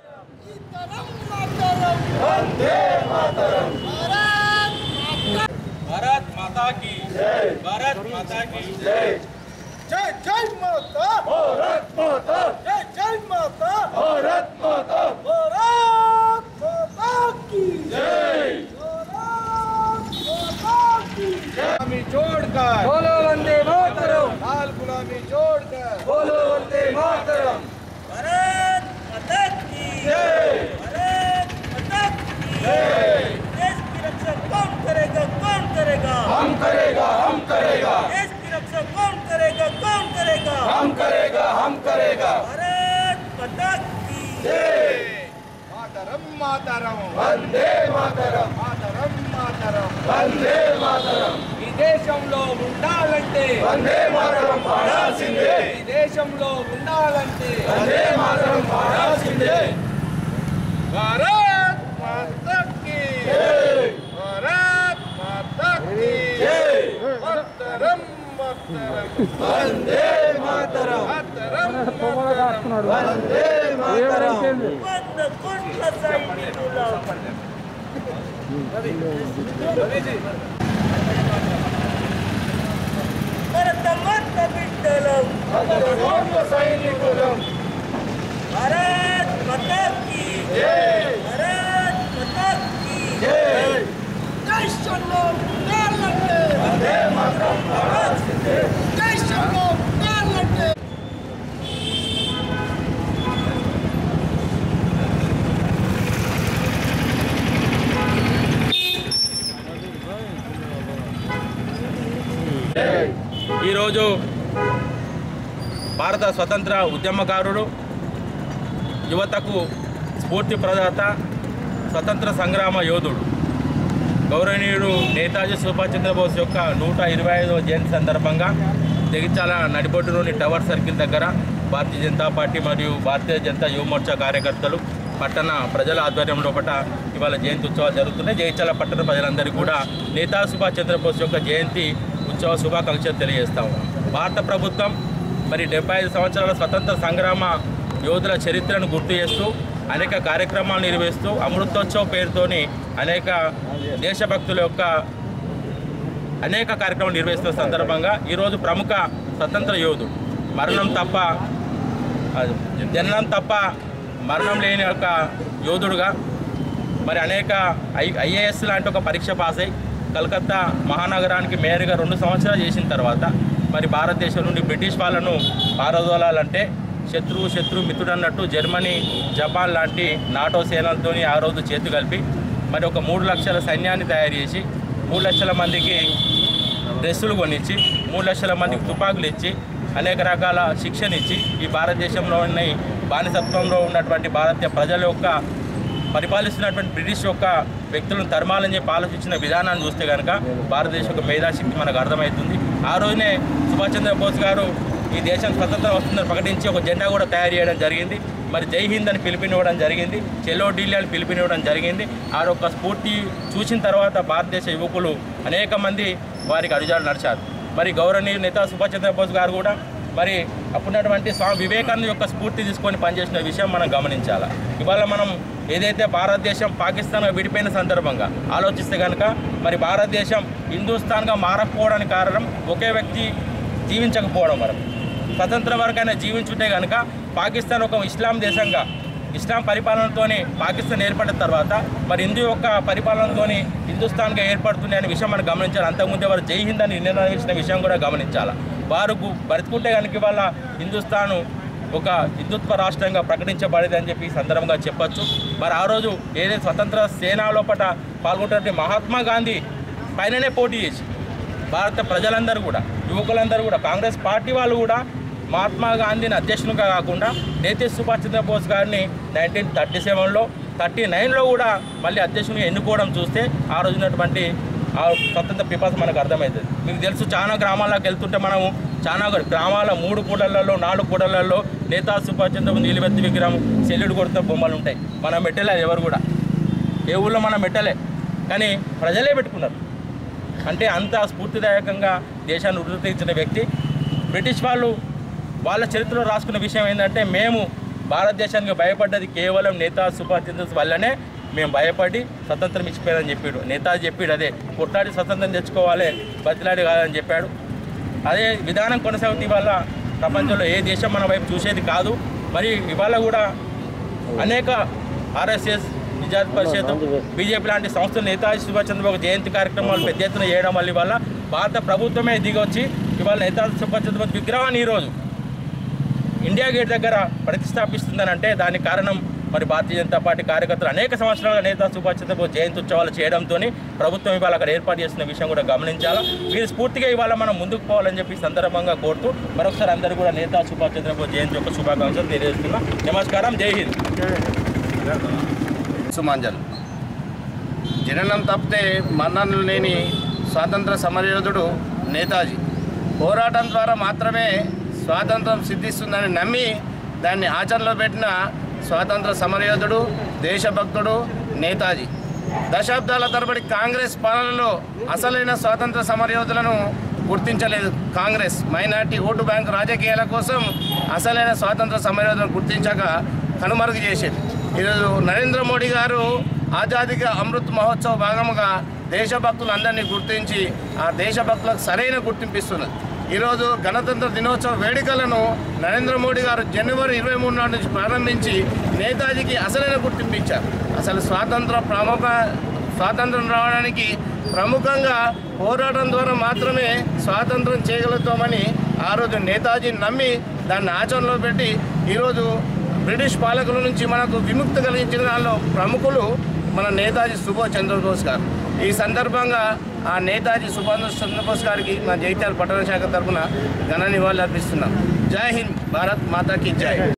భారత్ మాతా की భారత్ మాతా की జై జై మాతా భారత్ మాతా జై జై మాతా భారత్ మాతా భారత్ మాతా की జై భారత్ మాతా की गुलामी छोड़कर बोलो वंदे मातरम लाल गुलामी छोड़कर बोलो वंदे मातरम भारत माता की जय भारत माता की जय देश की रक्षा कौन करेगा कौन करेगा हम करेगा हम करेगा देश की रक्षा कौन करेगा कौन करेगा हम करेगा हम करेगा भारत माता की जय మాతరం మాతరం వందే మాతరం మాతరం మాతరం వందే మాతరం ఈ దేశంలో ఉండాలంటే వందే మాతరం పాడాల్సిందే ఈ దేశంలో ఉండాలంటే వందే మాతరం పాడాల్సిందే భారత్ మాతా కీ భారత్ మాతా కీ మాతరం మాతరం వందే మాతరం మాతరం మాతరం వందే మాతరం వంద కోట్ల సైనికుల భరత మాత బిడ్డలం కోట్ల సైనికులం భారత్ మాతా की జై భారత్ మాతా की జై దేశంలో ఉండాలంటే వందే మాతరం పాడాల్సిందే దేశంలో ఉండాలంటే ఈరోజు భారత స్వతంత్ర ఉద్యమకారుడు యువతకు స్ఫూర్తి ప్రదాత స్వతంత్ర సంగ్రామ యోధుడు గౌరవనీయుడు నేతాజీ సుభాష్ చంద్రబోస్ యొక్క నూట ఇరవై ఐదవ జయంతి సందర్భంగా జగిత్యాల నడిబొడ్డులోని టవర్ సర్కిల్ దగ్గర భారతీయ జనతా పార్టీ మరియు భారతీయ జనతా యువ మోర్చా కార్యకర్తలు పట్టణ ప్రజల ఆధ్వర్యం లోపల ఇవాళ జయంతి ఉత్సవాలు జరుగుతున్నాయి జగిత్యాల పట్టణ ప్రజలందరికీ కూడా నేతాజీ సుభాష్ చంద్రబోస్ యొక్క జయంతి ఉత్సవ శుభాకాంక్షలు తెలియజేస్తాము భారత ప్రభుత్వం మరి డెబ్బై ఐదు సంవత్సరాల స్వతంత్ర సంగ్రామ యోధుల చరిత్రను గుర్తు చేస్తూ అనేక కార్యక్రమాలు నిర్వహిస్తూ అమృతోత్సవ్ పేరుతోని అనేక దేశభక్తుల యొక్క అనేక కార్యక్రమాలు నిర్వహిస్తున్న సందర్భంగా ఈరోజు ప్రముఖ స్వతంత్ర యోధుడు మరణం తప్ప అది జననం తప్ప మరణం లేని ఒక యోధుడుగా మరి అనేక ఐ ఐఏఎస్ లాంటి ఒక పరీక్ష పాస్ అయి కలకత్తా మహానగరానికి మేయర్గా రెండు సంవత్సరాలు చేసిన తర్వాత మరి భారతదేశం నుండి బ్రిటిష్ వాళ్ళను పారదోలాలంటే శత్రువు శత్రు మిత్రుడు అన్నట్టు జర్మనీ జపాన్ లాంటి నాటో సేనలతో ఆ రోజు చేతు కలిపి మరి ఒక మూడు లక్షల సైన్యాన్ని తయారు చేసి మూడు లక్షల మందికి డ్రెస్సులు కొనిచ్చి మూడు లక్షల మందికి తుపాకులు ఇచ్చి అనేక రకాల శిక్షణ ఇచ్చి ఈ భారతదేశంలో ఉన్న ఈ బానిసత్వంలో ఉన్నటువంటి భారతీయ ప్రజల యొక్క పరిపాలిస్తున్నటువంటి బ్రిటిష్ యొక్క వ్యక్తులను తరమాలని చెప్పి ఆలోచించిన విధానాన్ని చూస్తే కనుక భారతదేశం యొక్క మేధాశక్తి మనకు అర్థమవుతుంది ఆ రోజునే సుభాష్ చంద్రబోస్ గారు ఈ దేశం స్వతంత్రం వస్తుందని ప్రకటించి ఒక జెండా కూడా తయారు చేయడం జరిగింది మరి జై హింద్ అని పిలుపునివ్వడం జరిగింది చెలో ఢిల్లీ అని పిలుపునివ్వడం జరిగింది ఆ యొక్క స్ఫూర్తి చూసిన తర్వాత భారతదేశ యువకులు అనేక మంది వారికి అడుగుజాడు నడిచారు మరి గౌరవనీయ నేత సుభాష్ చంద్రబోస్ గారు కూడా మరి అప్పుడున్నటువంటి స్వామి వివేకానంద యొక్క స్ఫూర్తి తీసుకొని పనిచేసిన విషయం మనం గమనించాలి ఇవాళ మనం ఏదైతే భారతదేశం పాకిస్తాన్ విడిపోయిన సందర్భంగా ఆలోచిస్తే కనుక మరి భారతదేశం హిందుస్థాన్గా మారకపోవడానికి కారణం ఒకే వ్యక్తి జీవించకపోవడం వరకు స్వతంత్రం వరకైనా జీవించుంటే కనుక పాకిస్తాన్ ఒక ఇస్లాం దేశంగా ఇస్లాం పరిపాలనతోని పాకిస్తాన్ ఏర్పడిన తర్వాత మరి హిందూ యొక్క పరిపాలనతోని హిందుస్థాన్గా ఏర్పడుతుంది అనే విషయం మనం గమనించాలి అంతకుముందే వారు జై హింద్ అని నిర్ణయించిన విషయం కూడా గమనించాలి వారు గు- బ్రతుకుంటే కనుక ఇవాళ హిందుస్థాను ఒక హిందుత్వ రాష్ట్రంగా ప్రకటించబడేది అని చెప్పి ఈ సందర్భంగా చెప్పొచ్చు మరి ఆ రోజు ఏదైతే స్వతంత్ర సేనా లోపల పాల్గొంటున్న మహాత్మా గాంధీ పైననే పోటీ చేసి భారత ప్రజలందరూ కూడా యువకులందరూ కూడా కాంగ్రెస్ పార్టీ వాళ్ళు కూడా మహాత్మా గాంధీని అధ్యక్షునిగా కాకుండా నేతీ సుభాష్ చంద్రబోస్ గారిని నైన్టీన్ థర్టీ సెవెన్లో థర్టీ నైన్లో కూడా మళ్ళీ అధ్యక్షునిగా ఎన్నుకోవడం చూస్తే ఆ రోజునటువంటి ఆ స్వతంత్ర పిపాస మనకు అర్థమవుతుంది మీకు తెలుసు చాలా గ్రామాలకు వెళ్తుంటే మనము చాలా గ్రామాల మూడు కూడళ్లలో నాలుగు కూడళ్లలో నేతాజీ సుభాష్ చంద్రబోస్ నిలువెత్తి విగ్రహం సెల్లుడు కొడుతున్న బొమ్మలు ఉంటాయి మనం పెట్టలే ఎవరు కూడా ఏ ఊళ్ళో మనం పెట్టలే కానీ ప్రజలే పెట్టుకున్నారు అంటే అంత స్ఫూర్తిదాయకంగా దేశాన్ని ఉద్ధరించిన వ్యక్తి బ్రిటిష్ వాళ్ళు వాళ్ళ చరిత్రలో రాసుకున్న విషయం ఏంటంటే మేము భారతదేశానికి భయపడ్డది కేవలం నేతాజీ సుభాష్ చంద్రబోస్ వల్లనే మేము భయపడి స్వతంత్రం ఇచ్చిపోయారని చెప్పాడు నేతాజీ చెప్పాడు అదే కొట్లాడి స్వతంత్రం తెచ్చుకోవాలి బతిలాడి కాదని చెప్పాడు అదే విధానం కొనసాగుతూ ఇవాళ ప్రపంచంలో ఏ దేశం మన వైపు చూసేది కాదు మరి ఇవాళ కూడా అనేక ఆర్ఎస్ఎస్ నిజాత్ పరిషత్ బీజేపీ లాంటి సంస్థలు నేతాజీ సుభాష్ చంద్రబోస్ జయంతి కార్యక్రమాలు పెద్ద ఎత్తున చేయడం వల్ల ఇవాళ భారత ప్రభుత్వమే దిగొచ్చి ఇవాళ నేతాజీ సుభాష్ చంద్రబోస్ విగ్రహాన్ని ఈరోజు ఇండియా గేట్ దగ్గర ప్రతిష్టాపిస్తుందని అంటే దానికి కారణం మరి భారతీయ జనతా పార్టీ కార్యకర్తలు అనేక సంవత్సరాలుగా నేతా సుభాష్ చంద్రబోస్ జయంతి ఉత్సవాలు చేయడంతో ప్రభుత్వం ఇవాళ అక్కడ ఏర్పాటు చేస్తున్న విషయం కూడా గమనించాలి వీరి స్ఫూర్తిగా ఇవాళ మనం ముందుకు పోవాలని చెప్పి ఈ సందర్భంగా కోరుతూ మరొకసారి అందరూ కూడా నేతా సుభాష్ చంద్రబోస్ జయంతి యొక్క శుభాకాంక్షలు తెలియజేస్తున్నాం నమస్కారం జై హింద్ సుమాంజల్ జననం తప్పితే మన్ననలు లేని స్వాతంత్ర సమరయోధుడు నేతాజీ పోరాటం ద్వారా మాత్రమే స్వాతంత్రం సిద్ధిస్తుందని నమ్మి దాన్ని ఆచరణలో పెట్టిన స్వాతంత్ర సమరయోధుడు దేశభక్తుడు నేతాజీ దశాబ్దాల తరబడి కాంగ్రెస్ పాలనలో అసలైన స్వాతంత్ర సమరయోధులను గుర్తించలేదు కాంగ్రెస్ మైనార్టీ ఓటు బ్యాంకు రాజకీయాల కోసం అసలైన స్వాతంత్ర సమరయోధులను గుర్తించక కనుమరుగు చేసేది ఈరోజు నరేంద్ర మోడీ గారు ఆజాదీగా అమృత్ మహోత్సవ్ భాగముగా దేశభక్తులందరినీ గుర్తించి ఆ దేశభక్తులకు సరైన గుర్తింపిస్తున్నది ఈరోజు గణతంత్ర దినోత్సవ వేడుకలను నరేంద్ర మోడీ గారు జనవరి ఇరవై మూడు నాటి నుంచి ప్రారంభించి నేతాజీకి అసలైన గుర్తింపు ఇచ్చారు అసలు స్వాతంత్ర ప్రముఖ స్వాతంత్రం రావడానికి ప్రముఖంగా పోరాటం ద్వారా మాత్రమే స్వాతంత్రం చేయగలుగుతామని ఆ రోజు నేతాజీని నమ్మి దాన్ని ఆచరణలో పెట్టి ఈరోజు బ్రిటిష్ పాలకుల నుంచి మనకు విముక్తి కలిగించిన దానిలో ప్రముఖులు మన నేతాజీ సుభాష్ చంద్రబోస్ గారు ఈ సందర్భంగా ఆ నేతాజీ సుభాష్ చంద్రబోస్ గారికి మా జైత్యాల పట్టణ శాఖ తరఫున ఘన నివాళులు అర్పిస్తున్నాం జై హింద్ భారత్ మాతాకి జై